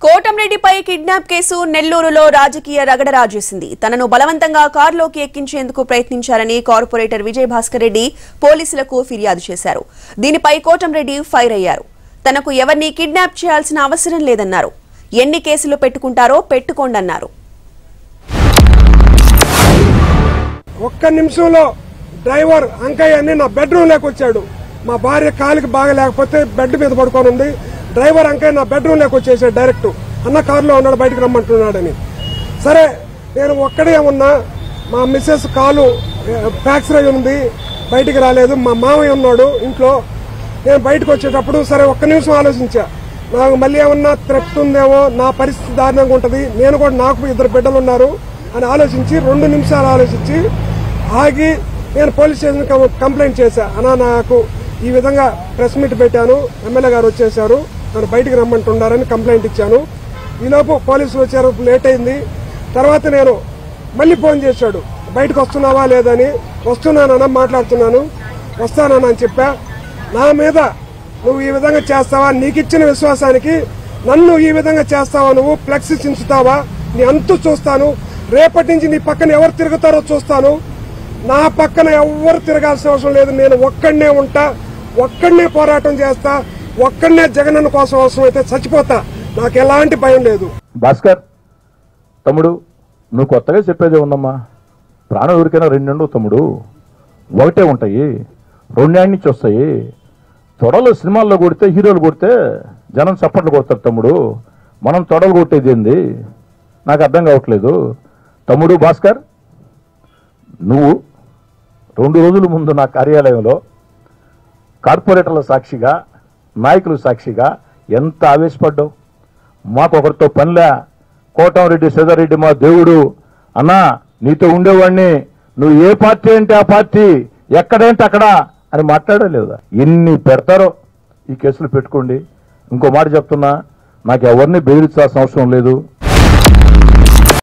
కోటంరెడ్డిపై kidnap case నెల్లూరులో రాజకీయ రగడ రాజేసింది తనను బలవంతంగా కారులోకి ఎక్కించేందుకు ప్రయత్నించారని కార్పొరేటర్ విజయ్ భాస్కర్ రెడ్డి పోలీసులకు ఫిర్యాదు చేశారు దీనిపై కోటంరెడ్డి ఫైర్ అయ్యారు తనకు ఎవరిని కిడ్నాప్ చేయాల్సిన అవసరం లేదన్నారు ఎన్ని కేసులు పెట్టుకుంటారో పెట్టుకోండన్నారు ఒక్క నిమిషంలో డ్రైవర్ అంకయ్య అని నా బెడ్రూమ్ లోకి వచ్చాడు మా భార్య కాలికి బాగా లేకపోతే బెడ్ మీద పడుకొని ఉంది డ్రైవర్ అంకయ్య నా బెడ్రూమ్ లోకి వచ్చేసాడు డైరెక్ట్ అన్న కారులో ఉన్నాడు బయటకు రమ్మంటున్నాడని సరే నేను ఒక్కడే ఉన్నా మా మిస్సెస్ కాలు ఫ్రాక్చర్ అయి ఉంది బయటికి రాలేదు మా మామయ్య ఉన్నాడు ఇంట్లో నేను బయటకు వచ్చేటప్పుడు సరే ఒక్క నిమిషం ఆలోచించా నాకు మళ్ళీ ఏమన్నా థ్రెట్ ఉందేమో నా పరిస్థితి దారుణంగా ఉంటుంది నేను కూడా నాకు ఇద్దరు బిడ్డలు ఉన్నారు అని ఆలోచించి రెండు నిమిషాలు ఆలోచించి ఆగి నేను పోలీస్ స్టేషన్ కంప్లైంట్ చేశా అన్నా నాకు ఈ విధంగా ప్రెస్ మీట్ పెట్టాను ఎమ్మెల్యే గారు వచ్చేసారు నన్ను బయటికి రమ్మంటున్నారని కంప్లైంట్ ఇచ్చాను ఈలోపు పోలీసులు వచ్చారు లేట్ అయింది తర్వాత నేను మళ్ళీ ఫోన్ చేశాడు బయటకు వస్తున్నావా లేదని వస్తున్నానన్నా మాట్లాడుతున్నాను వస్తానన్నా అని చెప్పా నా మీద నువ్వు ఈ విధంగా చేస్తావా నీకు ఇచ్చిన విశ్వాసానికి నన్ను ఈ విధంగా చేస్తావా నువ్వు ఫ్లెక్స్ చించుతావా నీ అంతు చూస్తాను రేపటి నుంచి నీ పక్కన ఎవరు తిరుగుతారో చూస్తాను నా పక్కన ఎవరు తిరగాల్సిన అవసరం లేదు నేను ఒక్కడనే ఉంటా ఒక్కడనే పోరాటం చేస్తా ఒక్కడనే జగనన్న కోసం అవసరం అయితే చచ్చిపోతా నాకు ఎలాంటి భయం లేదు భాస్కర్ తమ్ముడు నువ్వు కొత్తగా చెప్పేదే ఉందమ్మా ప్రాణం ఎవరికైనా రెండు ఉండవు తమ్ముడు ఒకటే ఉంటాయి రెండేళ్ళ నుంచి వస్తాయి తొడలు సినిమాల్లో కొడితే హీరోలు కొడితే జనం చప్పట్లు కొడతారు తమ్ముడు మనం తొడలు కొట్టేది ఏంది నాకు అర్థం కావట్లేదు తమ్ముడు భాస్కర్ నువ్వు రెండు రోజుల ముందు నా కార్యాలయంలో కార్పొరేటర్ల సాక్షిగా నాయకుల సాక్షిగా ఎంత ఆవేశపడ్డావు మాకొకరితో పనిలే కోటంరెడ్డి సీతారెడ్డి మా దేవుడు అన్నా నీతో ఉండేవాడిని నువ్వు ఏ పార్టీ అంటే ఆ పార్టీ ఎక్కడేంటి అక్కడ అని మాట్లాడలేదా ఎన్ని పెడతారో ఈ కేసులు పెట్టుకోండి ఇంకో మాట చెప్తున్నా నాకు ఎవరిని బెదిరించాల్సిన అవసరం లేదు